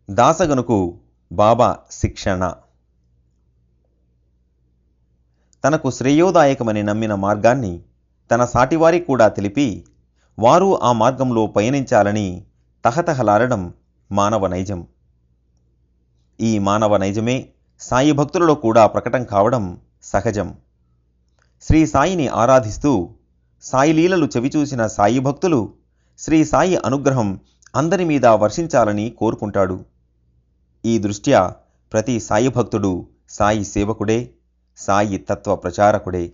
దాసగనుకు బాబా శిక్షణ తనకు శ్రేయోదాయకమని నమ్మిన మార్గాన్ని తన సాటివారికి కూడా తెలిపి వారు ఆ మార్గంలో పయనించాలని తహతహలాడడం మానవ నైజం ఈ మానవ నైజమే సాయి భక్తులలో కూడా ప్రకటం కావడం సహజం శ్రీ సాయిని ఆరాధిస్తూ సాయి లీలలు చవిచూసిన సాయి భక్తులు శ్రీ సాయి అనుగ్రహం అందరి మీద వర్షించాలని కోరుకుంటాడు ఈ దృష్ట్యా ప్రతి సాయి భక్తుడు సాయి సేవకుడే సాయి తత్వ ప్రచారకుడే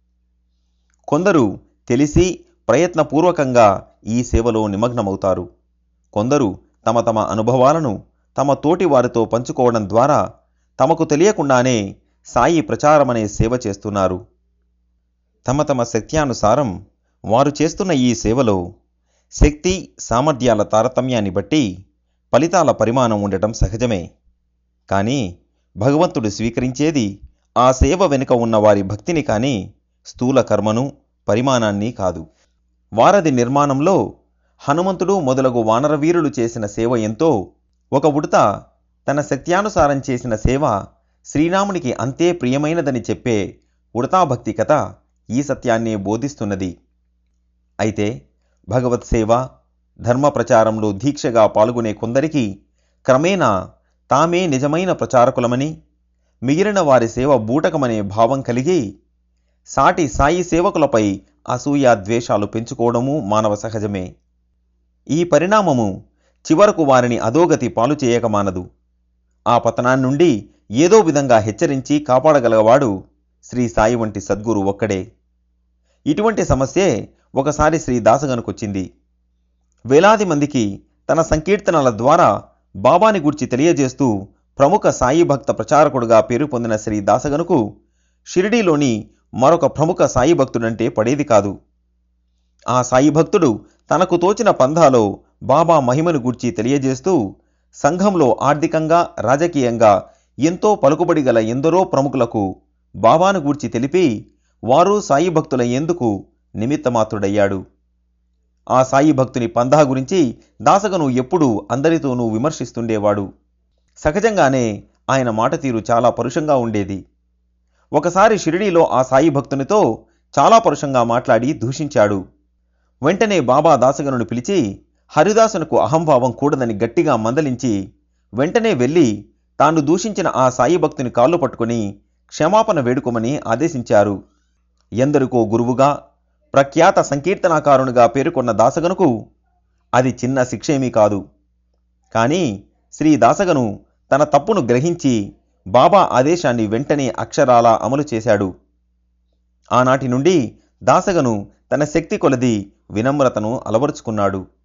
కొందరు తెలిసి ప్రయత్నపూర్వకంగా ఈ సేవలో నిమగ్నమవుతారు కొందరు తమ తమ అనుభవాలను తమ తోటి వారితో పంచుకోవడం ద్వారా తమకు తెలియకుండానే సాయి ప్రచారమనే సేవ చేస్తున్నారు తమ తమ శక్త్యానుసారం వారు చేస్తున్న ఈ సేవలో శక్తి సామర్థ్యాల తారతమ్యాన్ని బట్టి ఫలితాల పరిమాణం ఉండటం సహజమే కానీ భగవంతుడు స్వీకరించేది ఆ సేవ వెనుక ఉన్న వారి భక్తిని కానీ స్థూల కర్మను పరిమాణాన్ని కాదు వారధి నిర్మాణంలో హనుమంతుడు మొదలగు వానరవీరులు చేసిన సేవ ఎంతో ఒక ఉడత తన శక్త్యానుసారం చేసిన సేవ శ్రీరామునికి అంతే ప్రియమైనదని చెప్పే ఉడతాభక్తి కథ ఈ సత్యాన్నే బోధిస్తున్నది అయితే భగవత్ సేవ ధర్మ ప్రచారంలో దీక్షగా పాల్గొనే కొందరికి క్రమేణా తామే నిజమైన ప్రచారకులమని మిగిలిన వారి సేవ బూటకమనే భావం కలిగి సాటి సాయి సేవకులపై అసూయ ద్వేషాలు పెంచుకోవడము మానవ సహజమే ఈ పరిణామము చివరకు వారిని అధోగతి పాలు చేయక మానదు ఆ పతనాన్ని నుండి ఏదో విధంగా హెచ్చరించి కాపాడగలవాడు శ్రీ సాయి వంటి సద్గురు ఒక్కడే ఇటువంటి సమస్యే ఒకసారి శ్రీ దాసగనుకొచ్చింది వేలాది మందికి తన సంకీర్తనల ద్వారా బాబాని గురించి తెలియజేస్తూ ప్రముఖ సాయి భక్త ప్రచారకుడుగా పేరు పొందిన శ్రీ దాసగనుకు షిరిడీలోని మరొక ప్రముఖ సాయి భక్తుడంటే పడేది కాదు ఆ సాయి భక్తుడు తనకు తోచిన పంధాలో బాబా మహిమను గూర్చి తెలియజేస్తూ సంఘంలో ఆర్థికంగా రాజకీయంగా ఎంతో పలుకుబడి గల ఎందరో ప్రముఖులకు బాబాను గూర్చి తెలిపి వారు సాయి భక్తుల ఎందుకు నిమిత్తమాత్రుడయ్యాడు ఆ సాయి భక్తుని పందా గురించి దాసగను ఎప్పుడూ అందరితోనూ విమర్శిస్తుండేవాడు సహజంగానే ఆయన మాట తీరు చాలా పరుషంగా ఉండేది ఒకసారి షిరిడీలో ఆ సాయి భక్తునితో చాలా పరుషంగా మాట్లాడి దూషించాడు వెంటనే బాబా దాసగనుని పిలిచి హరిదాసునకు అహంభావం కూడదని గట్టిగా మందలించి వెంటనే వెళ్ళి తాను దూషించిన ఆ సాయి భక్తుని కాళ్ళు పట్టుకుని క్షమాపణ వేడుకోమని ఆదేశించారు ఎందరికో గురువుగా ప్రఖ్యాత సంకీర్తనాకారునిగా పేర్కొన్న దాసగనుకు అది చిన్న శిక్షేమీ కాదు కానీ శ్రీ దాసగను తన తప్పును గ్రహించి బాబా ఆదేశాన్ని వెంటనే అక్షరాలా అమలు చేశాడు ఆనాటి నుండి దాసగను తన శక్తి కొలది వినమ్రతను అలవరుచుకున్నాడు